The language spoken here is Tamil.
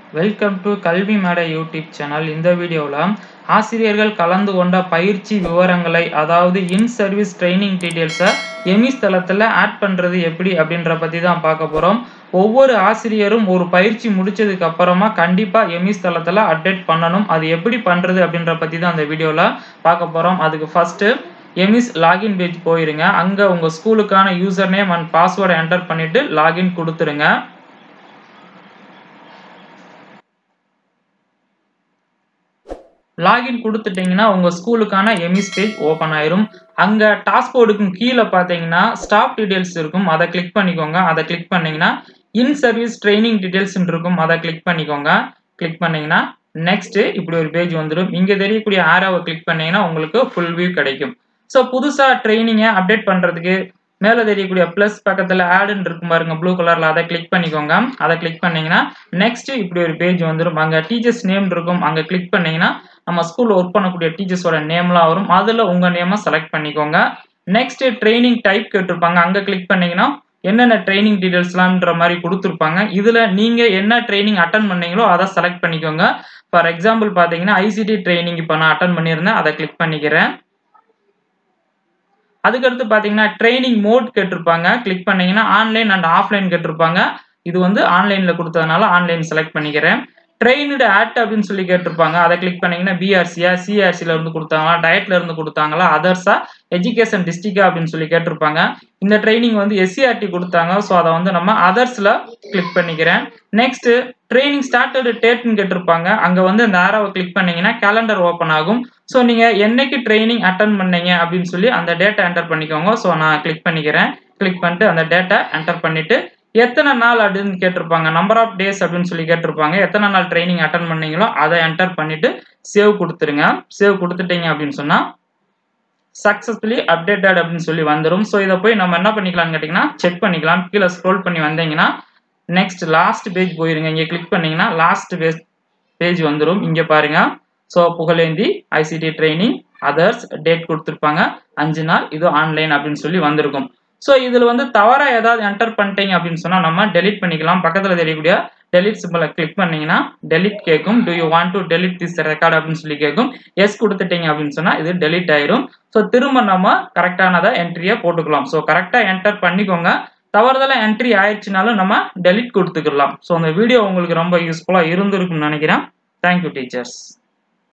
வெல்கம் டு கல்வி மேடை யூடியூப் சேனல் இந்த வீடியோவில் ஆசிரியர்கள் கலந்து கொண்ட பயிற்சி விவரங்களை அதாவது இன் சர்வீஸ் ட்ரைனிங் டீட்டெயில்ஸை எமிஸ் தளத்தில் ஆட் பண்ணுறது எப்படி அப்படின்ற பற்றி தான் பார்க்க போகிறோம் ஒவ்வொரு ஆசிரியரும் ஒரு பயிற்சி முடிச்சதுக்கு அப்புறமா கண்டிப்பாக எமிஸ் தளத்தில் அப்டேட் பண்ணணும் அது எப்படி பண்ணுறது அப்படின்ற பற்றி தான் அந்த வீடியோவில் பார்க்க போகிறோம் அதுக்கு ஃபஸ்ட்டு எமிஸ் லாகின் பேஜ் போயிருங்க அங்கே உங்கள் ஸ்கூலுக்கான யூசர் நேம் அண்ட் பாஸ்வேர்டை என்டர் பண்ணிவிட்டு லாகின் கொடுத்துருங்க லாகின் கொடுத்துட்டிங்கன்னா உங்கள் ஸ்கூலுக்கான எமிஸ் பேஜ் ஓப்பன் ஆயிரும் அங்கே டாஸ்போர்டுக்கும் கீழே பார்த்தீங்கன்னா ஸ்டாஃப் டீடைல்ஸ் இருக்கும் அதை கிளிக் பண்ணிக்கோங்க அதை கிளிக் பண்ணிங்கன்னா இன் சர்வீஸ் ட்ரைனிங் டீடைல்ஸ் இருக்கும் அதை கிளிக் பண்ணிக்கோங்க கிளிக் பண்ணிங்கன்னா நெக்ஸ்ட்டு இப்படி ஒரு பேஜ் வந்துடும் இங்கே தெரியக்கூடிய ஆரோவை கிளிக் பண்ணிங்கன்னா உங்களுக்கு ஃபுல் வியூ கிடைக்கும் ஸோ புதுசாக ட்ரைனிங்கை அப்டேட் பண்ணுறதுக்கு மேலே தெரியக்கூடிய ப்ளஸ் பக்கத்தில் ஆடுன்னு இருக்கும் பாருங்க ப்ளூ கலரில் அதை கிளிக் பண்ணிக்கோங்க அதை கிளிக் பண்ணிங்கன்னா நெக்ஸ்ட் இப்படி ஒரு பேஜ் வந்துடும் அங்கே டீச்சர்ஸ் நேம் இருக்கும் அங்கே கிளிக் பண்ணிங்கன்னா நம்ம ஸ்கூலில் ஒர்க் பண்ணக்கூடிய டீச்சர்ஸோட நேம்லாம் வரும் அதில் உங்கள் நேமை செலக்ட் பண்ணிக்கோங்க நெக்ஸ்ட் ட்ரைனிங் டைப் கேட்டிருப்பாங்க அங்கே கிளிக் பண்ணிங்கன்னா என்னென்ன ட்ரைனிங் டீடைல்ஸ்லாம்ன்ற மாதிரி கொடுத்துருப்பாங்க இதில் நீங்கள் என்ன ட்ரைனிங் அட்டன் பண்ணீங்களோ அதை செலக்ட் பண்ணிக்கோங்க ஃபார் எக்ஸாம்பிள் பார்த்தீங்கன்னா ஐசிடி ட்ரைனிங் இப்போ நான் அட்டன் பண்ணியிருந்தேன் அதை கிளிக் பண்ணிக்கிறேன் அதுக்கடுத்து பார்த்தீங்கன்னா ட்ரைனிங் மோட் கேட்டிருப்பாங்க கிளிக் பண்ணீங்கன்னா ஆன்லைன் அண்ட் ஆஃப்லைன் கேட்டிருப்பாங்க இது வந்து ஆன்லைனில் கொடுத்ததுனால ஆன்லைன் செலக்ட் பண்ணிக்கிறேன் ட்ரெயினடு ஆட் அப்படின்னு சொல்லி கேட்டிருப்பாங்க அதை கிளிக் பண்ணீங்கன்னா பிஆர்சியா சிஆர்சியில் இருந்து கொடுத்தாங்களா டயட்ல இருந்து கொடுத்தாங்களா அதர்ஸா எஜுகேஷன் டிஸ்ட்ரிக்டா அப்படின்னு சொல்லி கேட்டிருப்பாங்க இந்த ட்ரைனிங் வந்து எஸ்சிஆர்டி கொடுத்தாங்க ஸோ அதை வந்து நம்ம அதர்ஸில் கிளிக் பண்ணிக்கிறேன் நெக்ஸ்ட் ட்ரைனிங் ஸ்டார்டட் டேட்னு கேட்டிருப்பாங்க அங்கே வந்து அந்த ஆரோவை கிளிக் பண்ணீங்கன்னா கேலண்டர் ஓப்பன் ஆகும் ஸோ நீங்கள் என்னைக்கு ட்ரைனிங் அட்டன் பண்ணீங்க அப்படின்னு சொல்லி அந்த டேட்டா என்டர் பண்ணிக்கோங்க ஸோ நான் கிளிக் பண்ணிக்கிறேன் கிளிக் பண்ணிட்டு அந்த டேட்டா என்டர் பண்ணிட்டு எத்தனை நாள் அப்படின்னு கேட்டிருப்பாங்க நம்பர் ஆஃப் டேஸ் அப்படின்னு சொல்லி கேட்டிருப்பாங்க எத்தனை நாள் ட்ரைனிங் அட்டன் பண்ணீங்களோ அதை என்டர் பண்ணிட்டு சேவ் கொடுத்துருங்க சேவ் கொடுத்துட்டீங்க அப்படின்னு சொன்னால் சக்ஸஸ்ஃபுல்லி அப்டேட்டட் அப்படின்னு சொல்லி வந்துடும் ஸோ இதை போய் நம்ம என்ன பண்ணிக்கலாம்னு கேட்டிங்கன்னா செக் பண்ணிக்கலாம் கீழே ஸ்க்ரோல் பண்ணி வந்தீங்கன்னா நெக்ஸ்ட் லாஸ்ட் பேஜ் போயிருங்க இங்கே கிளிக் பண்ணீங்கன்னா லாஸ்ட் பேஜ் பேஜ் வந்துடும் இங்கே பாருங்க so Pugazhendhi ICT training others date கொடுத்துருப்பாங்க அஞ்சு நாள் இது ஆன்லைன் அப்படின்னு சொல்லி வந்திருக்கும் ஸோ இதில் வந்து தவறாக ஏதாவது என்டர் பண்ணிட்டீங்க அப்படின்னு சொன்னால் நம்ம டெலிட் பண்ணிக்கலாம் பக்கத்தில் தெரியக்கூடிய டெலிட் சிம்பிளை கிளிக் பண்ணீங்கன்னா டெலிட் கேட்கும் do you want to delete this record அப்படின்னு சொல்லி கேட்கும் எஸ் கொடுத்துட்டீங்க அப்படின்னு சொன்னால் இது டெலிட் ஆயிரும் ஸோ திரும்ப நம்ம கரெக்டானதை என்ட்ரியை போட்டுக்கலாம் ஸோ கரெக்டாக என்டர் பண்ணிக்கோங்க தவறுதலாக என்ட்ரி ஆயிடுச்சுனாலும் நம்ம டெலிட் கொடுத்துக்கலாம் ஸோ அந்த வீடியோ உங்களுக்கு ரொம்ப யூஸ்ஃபுல்லாக இருந்திருக்கும்னு நினைக்கிறேன் தேங்க்யூ டீச்சர்ஸ்